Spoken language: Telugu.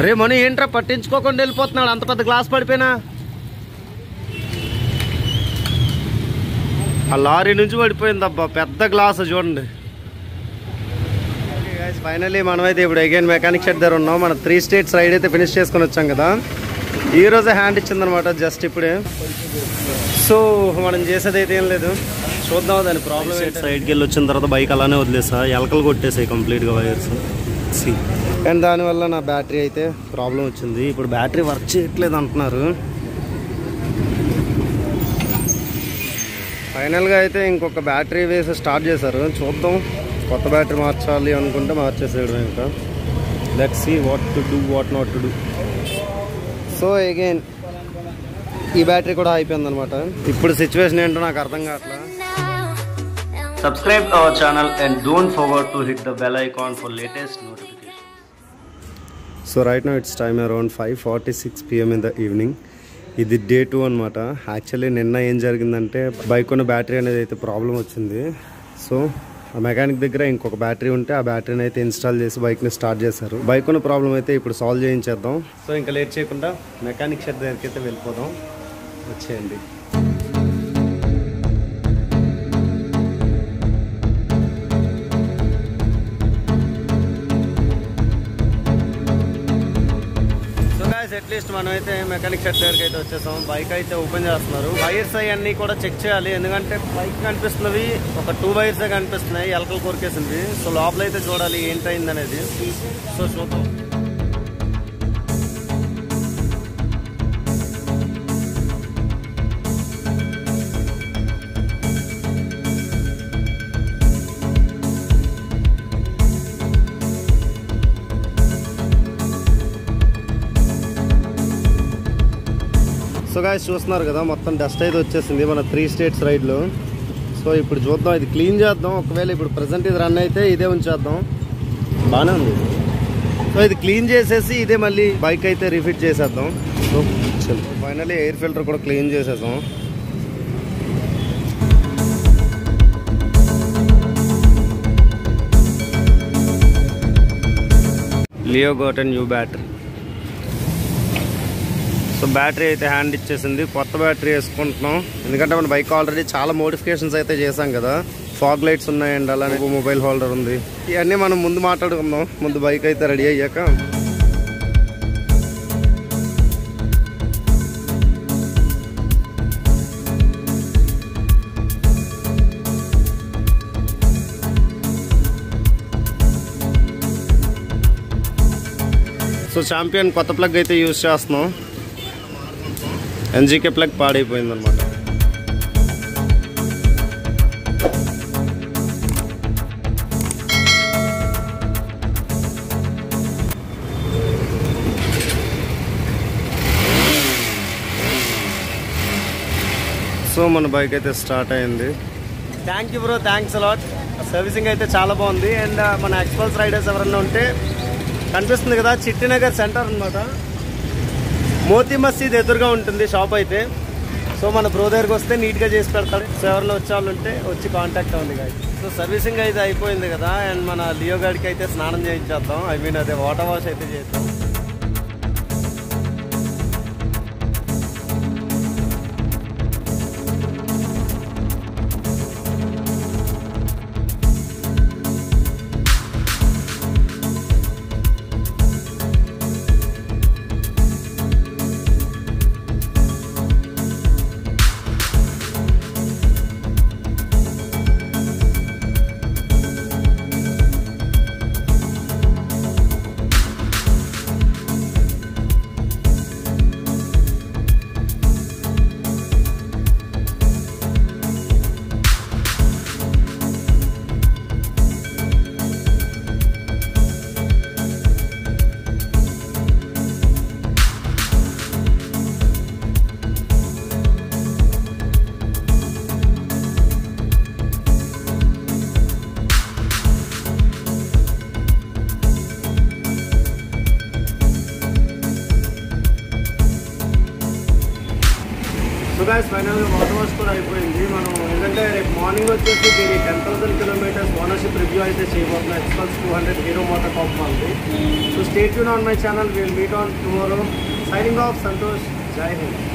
రే మనీ ఏంట్రా పట్టించుకోకుండా వెళ్ళిపోతున్నాడు అంత పెద్ద గ్లాస్ పడిపోయినా ఆ లారీ నుంచి పడిపోయింది అబ్బా పెద్ద గ్లాస్ చూడండి ఫైనల్లీ మనమైతే ఇప్పుడు అగైన్ మెకానిక్ షెడ్ దగ్గర ఉన్నాం మన త్రీ స్టేట్స్ రైడ్ అయితే ఫినిష్ చేసుకొని వచ్చాం కదా ఈ రోజే హ్యాండ్ ఇచ్చిందనమాట జస్ట్ ఇప్పుడే సో మనం చేసేది అయితే ఏం లేదు చూద్దాం దాని ప్రాబ్లం సైడ్కి వెళ్ళి వచ్చిన తర్వాత బైక్ అలానే వదిలేసా ఎలకలు కొట్టేసాయి కంప్లీట్గా వైర్స్ సి అండ్ దానివల్ల నా బ్యాటరీ అయితే ప్రాబ్లం వచ్చింది ఇప్పుడు బ్యాటరీ వర్క్ చేయట్లేదు అంటున్నారు ఫైనల్గా అయితే ఇంకొక బ్యాటరీ వేసి స్టార్ట్ చేశారు చూద్దాం కొత్త బ్యాటరీ మార్చాలి అనుకుంటే మార్చేసాడు ఇంకా let see what to do what not to do so again ఈ బ్యాటరీ కూడా అయిపోయింది అనమాట ఇప్పుడు సిచ్యువేషన్ ఏంటో నాకు అర్థం కావట్లా subscribe our channel and don't forget to hit the bell icon for latest notification so right no it's time around five forty six PM in the evening ఇది డే టూ అనమాట యాక్చువల్లీ నిన్న ఏం జరిగిందంటే బైక్ ఉన్న బ్యాటరీ అనేది అయితే ప్రాబ్లం వచ్చింది సో ఆ మెకానిక్ దగ్గర ఇంకొక బ్యాటరీ ఉంటే ఆ బ్యాటరీని అయితే ఇన్స్టాల్ చేసి బైక్ని స్టార్ట్ చేశారు బైక్ ఉన్న ప్రాబ్లం అయితే ఇప్పుడు సాల్వ్ చేయించేద్దాం సో ఇంకా లేట్ చేయకుండా మెకానిక్ షెడ్ దగ్గరికి అయితే వెళ్ళిపోదాం వచ్చేయండి సో గాయస్ అట్లీస్ట్ మనం అయితే మెకానిక్ షెడ్ దగ్గరికి అయితే వచ్చేసాం బైక్ అయితే ఓపెన్ చేస్తున్నారు వైర్స్ అవన్నీ కూడా చెక్ చేయాలి ఎందుకంటే బైక్ కనిపిస్తున్నవి ఒక టూ వైర్స్ కనిపిస్తున్నాయి ఎలకలు కొరికేసింది సో లోపల అయితే చూడాలి ఏంటైంది అనేది సో చూద్దాం సో గాయస్ చూస్తున్నారు కదా మొత్తం డస్ట్ అయితే వచ్చేసింది మన త్రీ స్టేట్స్ రైడ్లో సో ఇప్పుడు చూద్దాం ఇది క్లీన్ చేద్దాం ఒకవేళ ఇప్పుడు ప్రజెంట్ ఇది రన్ అయితే ఇదే ఉంచేద్దాం బాగానే ఉంది సో ఇది క్లీన్ చేసేసి ఇదే మళ్ళీ బైక్ అయితే రిఫిట్ చేసేద్దాం సో ఫైనల్లీ ఎయిర్ ఫిల్టర్ కూడా క్లీన్ చేసేద్దాం Leo got and new battery so battery అయితే హ్యాండ్ ఇచ్చేసింది కొత్త బ్యాటరీ వేసుకుంటున్నాం ఎందుకంటే మన బైక్ ఆల్రెడీ చాలా మోడిఫికేషన్స్ అయితే చేసాం కదా ఫాగ్ లైట్స్ ఉన్నాయండి అలానే మొబైల్ హోల్డర్ ఉంది ఇవన్నీ మనం ముందు మాట్లాడుకుందాం ముందు బైక్ అయితే రెడీ అయ్యాక సో ఛాంపియన్ కొత్త ప్లగ్ అయితే యూజ్ చేస్తున్నాం ఎన్జీకే ప్లగ్ పాడైపోయింది అనమాట సో మన బైక్ అయితే స్టార్ట్ అయింది thank you bro thanks a lot servicing అయితే చాలా బాగుంది అండ్ మన ఎక్స్పల్స్ రైడర్స్ ఎవరన్నా ఉంటే కనిపిస్తుంది కదా చిట్టినగర్ సెంటర్ అనమాట మోతీ మసీద్ ఎదురుగా ఉంటుంది షాప్ అయితే సో మన బ్రో దగ్గరికి వస్తే నీట్గా చేసి పెడతాడు సో ఎవరైనా వచ్చే వాళ్ళు ఉంటే వచ్చి కాంటాక్ట్ అవ్వండి గాయ సో సర్వీసింగ్ అయితే అయిపోయింది కదా అండ్ మన లియో గాడికి అయితే స్నానం చేయించేద్దాం ఐ మీన్ అదే వాటర్ వాష్ అయితే చేద్దాం గాయస్ ఫైనల్గా వాటర్ వాష్ కూడా అయిపోయింది మనం ఏంటంటే రేపు మార్నింగ్ వచ్చేసి దీని ten thousand kilometres ownership review అయితే చేయబోతున్నాం Xpulse two hundred Hero MotoCorp వాళ్ళది సో స్టేట్ యూన్ on my channel will meet on tomorrow signing off Santosh Jai Hind